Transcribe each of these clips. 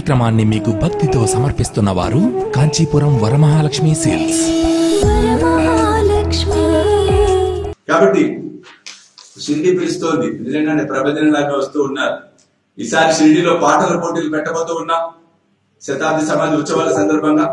కార్యక్రమాన్ని మీకు భక్తితో సమర్పిస్తున్న వారు కాంచీపురం వరమహాలక్ష్మి సేల్స్ వరమహాలక్ష్మి కాబట్టి షిరిడి పిలుస్తోంది నిజంగానే ప్రభజనలాగా వస్తూ ఉన్నారు ఈసారి షిరిడిలో పాటల పోటీలు పెట్టబోతూ ఉన్నాం శతాబ్ది సమాధి ఉత్సవాల సందర్భంగా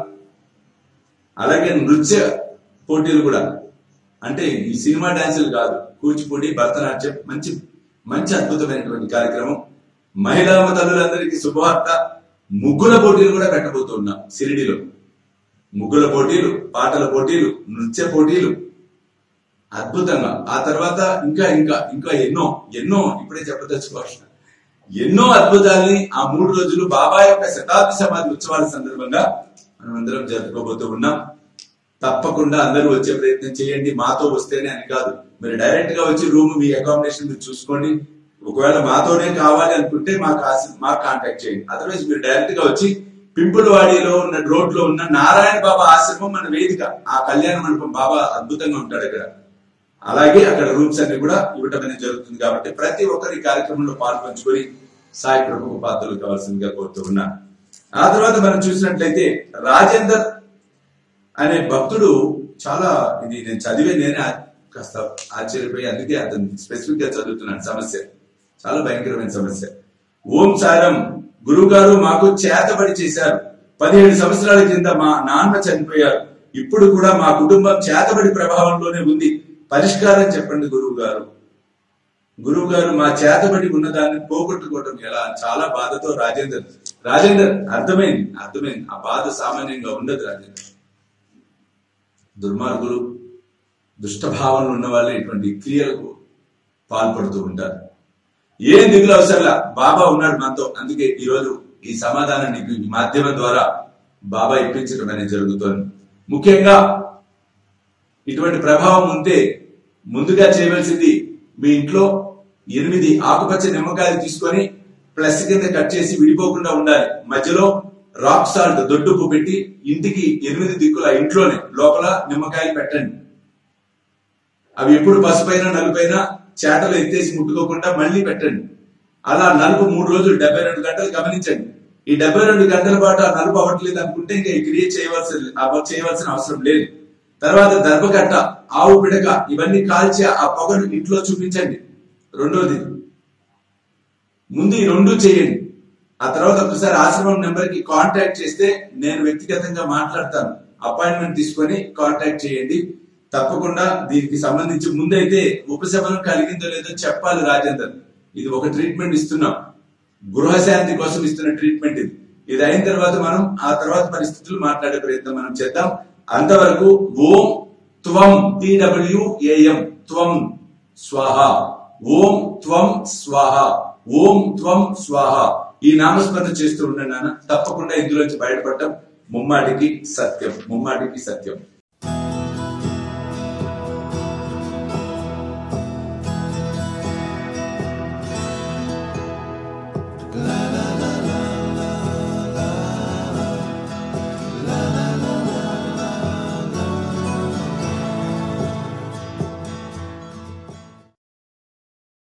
అలాగే నృత్య పోటీలు కూడా అంటే ఈ సినిమా డాన్సులు కాదు కూచిపూడి భరతనాట్యం మంచి మంచి అద్భుతమైనటువంటి కార్యక్రమం మహిళా తల్లులందరికీ శుభవార్త ముగ్గుల పోటీలు కూడా పెట్టబోతున్నాం షిరిడిలో ముగ్గుల పోటీలు పాటల పోటీలు నృత్య పోటీలు అద్భుతంగా ఆ తర్వాత ఇంకా ఇంకా ఇంకా ఎన్నో ఎన్నో ఇప్పుడే చెప్పదలుచుకోవచ్చు ఎన్నో అద్భుతాల్ని ఆ మూడు రోజులు బాబా యొక్క శతాబ్ది సమాధి ఉత్సవాల సందర్భంగా మనం అందరం జరుపుకోబోతూ ఉన్నాం తప్పకుండా అందరూ వచ్చే ప్రయత్నం చేయండి మాతో వస్తేనే అని కాదు మీరు డైరెక్ట్ గా వచ్చి రూమ్ మీ అకామిడేషన్ మీరు చూసుకోండి ఒకవేళ మాతోనే కావాలి అనుకుంటే మాకు ఆశ- మాకు కాంటాక్ట్ చేయండి అదర్వైజ్ మీరు డైరెక్ట్ గా వచ్చి పింపులవాడిలో ఉన్న రోడ్ లో ఉన్న నారాయణ బాబా ఆశ్రమం మన వేదిక ఆ కళ్యాణ మండపం బాబా అద్భుతంగా ఉంటాడు అక్కడ అలాగే అక్కడ రూమ్స్ అన్ని కూడా ఇవ్వటం అనేది జరుగుతుంది కాబట్టి ప్రతి ఒక్కరు ఈ కార్యక్రమంలో పాల్పంచుకొని సాయి ప్రభు పాత్రలు కావాల్సిందిగా కోరుతూ ఉన్నాను ఆ తర్వాత మనం చూసినట్లయితే రాజేందర్ అనే భక్తుడు చాలా ఇది నేను చదివే నేనే ఆ- కాస్త ఆశ్చర్యపోయి అందుకే అతను స్పెసిఫిక్ గా చదువుతున్నాను సమస్య చాలా భయంకరమైన సమస్య ఓం సారం గురువు గారు మాకు చేతబడి చేశారు పదిహేడు సంవత్సరాల కింద మా నాన్న చనిపోయారు ఇప్పుడు కూడా మా కుటుంబం చేతబడి ప్రభావంలోనే ఉంది పరిష్కారం చెప్పండి గురువు గారు గురువు గారు మా చేతబడి ఉన్నదాన్ని పోగొట్టుకోవటం ఎలా చాలా బాధతో రాజేందర్ రాజేందర్ అర్థమైంది అర్థమైంది ఆ బాధ సామాన్యంగా ఉండదు రాజేందర్ దుర్మార్గులు దుష్టభావనలు ఉన్న వాళ్ళే ఇటువంటి క్రియలకు పాల్పడుతూ ఉంటారు ఏం దిగులు అవసరంలా బాబా ఉన్నాడు మనతో అందుకే ఈ రోజు ఈ సమాధానం నీకు ఈ మాధ్యమం ద్వారా బాబా ఇప్పించడం అనేది జరుగుతోంది ముఖ్యంగా ఇటువంటి ప్రభావం ఉంటే ముందుగా చేయవలసింది మీ ఇంట్లో ఎనిమిది ఆకుపచ్చ నిమ్మకాయలు తీసుకొని ప్లస్ కింద కట్ చేసి విడిపోకుండా ఉండాలి మధ్యలో రాక్ సాల్ట్ దొడ్డుపు పెట్టి ఇంటికి ఎనిమిది దిక్కుల ఇంట్లోనే లోపల నిమ్మకాయలు పెట్టండి అవి ఎప్పుడు పసుపైన నలుపైన చేటలు ఎత్తేసి ముట్టుకోకుండా మళ్ళీ పెట్టండి అలా నలుపు మూడు రోజులు డెబ్బై రెండు గంటలు గమనించండి ఈ డెబ్బై రెండు గంటల పాటు ఆ నలుపు అవ్వట్లేదు అనుకుంటే ఇంకా ఈ క్రియ చేయవలసిన అవ- చేయవలసిన అవసరం లేదు తర్వాత దర్భకట్ట ఆవు పిడక ఇవన్నీ కాల్చి ఆ పొగను ఇంట్లో చూపించండి రెండోది ముందు ఈ రెండు చేయండి ఆ తర్వాత ఒకసారి ఆశ్రమం నెంబర్ కి కాంటాక్ట్ చేస్తే నేను వ్యక్తిగతంగా మాట్లాడతాను అపాయింట్మెంట్ తీసుకొని కాంటాక్ట్ చేయండి తప్పకుండా దీనికి సంబంధించి ముందైతే ఉపశమనం కలిగిందో లేదో చెప్పాలి రాజేందర్ ఇది ఒక ట్రీట్మెంట్ ఇస్తున్నాం గృహశాంతి కోసం ఇస్తున్న ట్రీట్మెంట్ ఇది ఇది అయిన తర్వాత మనం ఆ తర్వాత పరిస్థితులు మాట్లాడే ప్రయత్నం మనం చేద్దాం అంతవరకు ఓం త్వం టిడబ్ల్యూఏఎం త్వం స్వాహ ఓం త్వం స్వాహ ఓం త్వం స్వాహ ఈ నామస్మరణ చేస్తూ ఉండండి నాన్న తప్పకుండా ఇందులోంచి బయటపడటం ముమ్మాటికి సత్యం ముమ్మాటికి సత్యం